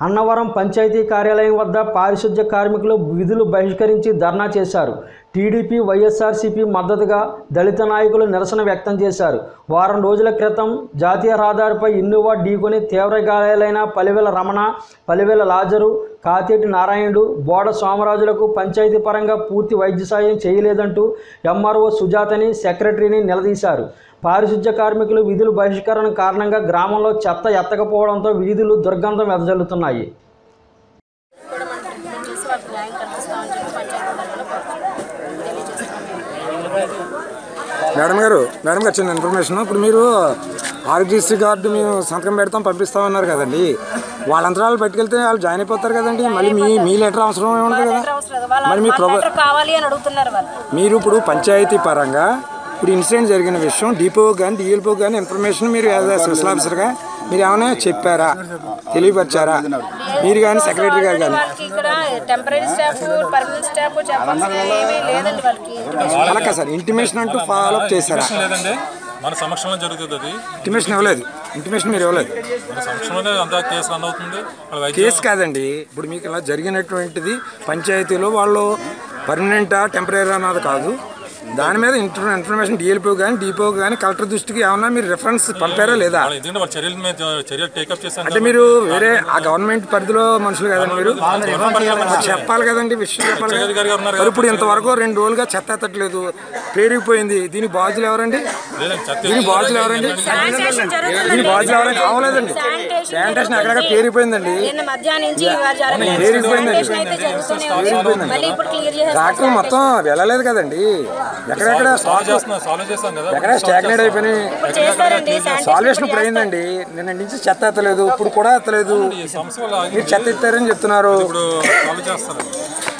అన్నవరం పంచాయతీ కార్యాలయం వద్ద పారిశుధ్య కార్మికులు విధులు బహిష్కరించి ధర్నా చేశారు టీడీపీ వైఎస్ఆర్సీపీ మద్దతుగా దళిత నాయకులు నిరసన వ్యక్తం చేశారు వారం రోజుల క్రితం జాతీయ రహదారిపై ఇన్నోవా ఢీకొని తీవ్ర గాయాలైన పలివెల రమణ పలివెల లాజరు కాతేటి నారాయణుడు బోడ సోమరాజులకు పంచాయతీ పరంగా పూర్తి వైద్య సాయం చేయలేదంటూ ఎంఆర్ఓ సుజాతని సెక్రటరీని నిలదీశారు పారిశుధ్య కార్మికులు విధులు బహిష్కరణ కారణంగా గ్రామంలో చెత్త ఎత్తకపోవడంతో వీధులు దుర్గంధం వెదజల్లుతున్నాయి కూడా మనం ట్రీట్మెంట్ చేసి వాళ్ళకి న్యాయం కల్పిస్తామని చెప్పి పంచాయతీ తరఫున తెలియజేస్తున్నాం మేడం గారు మేడం గారు చిన్న ఇన్ఫర్మేషన్ ఇప్పుడు మీరు ఆరోగ్యశ్రీ కార్డు మేము సంతకం పెడతాం పంపిస్తామన్నారు కదండి వాళ్ళ అంతరాలు పట్టుకెళ్తే వాళ్ళు జాయిన్ అయిపోతారు కదండి మళ్ళీ మీ మీ లెటర్ అవసరం ఏముండదు కదా అవసరం లేదు. వాళ్ళ మరి మీ వాళ్ళ ప్రభు లెటర్ కావాలి అని అడుగుతున్నారు వాళ్ళు మీరు ఇప్పుడు పంచాయతీ పరంగా ఇప్పుడు ఇన్సిడెంట్ జరిగిన విషయం డిపో కానీ డిఎల్పో కానీ ఇన్ఫర్మేషన్ మీరు యాజ్ అ స్పెషల్ ఆఫీసర్గా మీరు ఏమైనా చెప్పారా తెలియపరిచారా మీరు కానీ సెక్రటరీ గారు కానీ వాళ్ళకి ఇక్కడ టెంపరీ స్టాఫ్ పర్మనెంట్ స్టాఫ్ చెప్పాల్సిన ఏమీ లేదండి వాళ్ళకి అలా కదా సార్ ఇంటిమేషన్ అంటూ ఫాలో అప్ చేశారా లేదండి మన సమక్షంలో జరుగుతుంది అది ఇంటిమేషన్ ఇవ్వలేదు ఇంటిమేషన్ మీరు ఇవ్వలేదు మన సమక్షంలోనే అంతా కేసు రన్ అవుతుంది వాళ్ళ వైద్యం కేసు కాదండి ఇప్పుడు మీకు ఇలా జరిగినటువంటిది పంచాయతీలో వాళ్ళు పర్మనెంటా టెంపరీ అన్నది కాదు దాని మీద ఇంటర్ ఇన్ఫర్మేషన్ డిఎల్పో కానీ డిపో కానీ కలెక్టర్ దృష్టికి ఏమన్నా మీరు రిఫరెన్స్ పంపారా లేదా వాళ్ళ ఎందుకంటే వాళ్ళ చర్యల మీద చర్యలు టేకప్ చేశాను అంటే మీరు వేరే ఆ గవర్నమెంట్ పరిధిలో మనుషులు కదండి మీరు మరి చెప్పాలి కదండి విషయం చెప్పాలి కదా. అధికారి గారు ఉన్నారు మరి ఇప్పుడు ఇంతవరకు రెండు రోజులుగా చెత్త ఎత్తట్లేదు పేరుకుపోయింది దీనికి బాధ్యులు ఎవరండి లేదండి చెత్త దీనికి బాధ్యులు ఎవరండి దీనికి బాధ్యులు ఎవరండి అవలేదండి శానిటేషన్ అక్కడక్కడ పేరిపోయిందండి నిన్న మధ్యాహ్నం నుంచి ఇవాళ జరగలేదు. పేరుకుపోయిందండి శానిటేషన్ అయితే జరుగుతూనే ఉంది. మళ్ళీ ఇప్పుడు క్లియర్ చేసేస్తారు డాక్టర్లు మొత్తం వెళ్ళలేదు కదండి ఎక్కడెక్కడ సాల్వ్ చేస్తున్నాం సాల్వ్ చేస్తాం కదా ఎక్కడ స్టాగ్నేట్ అయిపోయినాయి చేస్తారండి సాల్వేషన్ ఇప్పుడు అయిందండి నిన్న నుంచి చెత్త ఎత్తలేదు ఇప్పుడు కూడా ఎత్తలేదు ఈ సమస్య వల్ల ఆగి మీరు చెత్త ఎత్తారని చెప్తున్నారు ఇప్పుడు సాల్వ్ చేస్తారు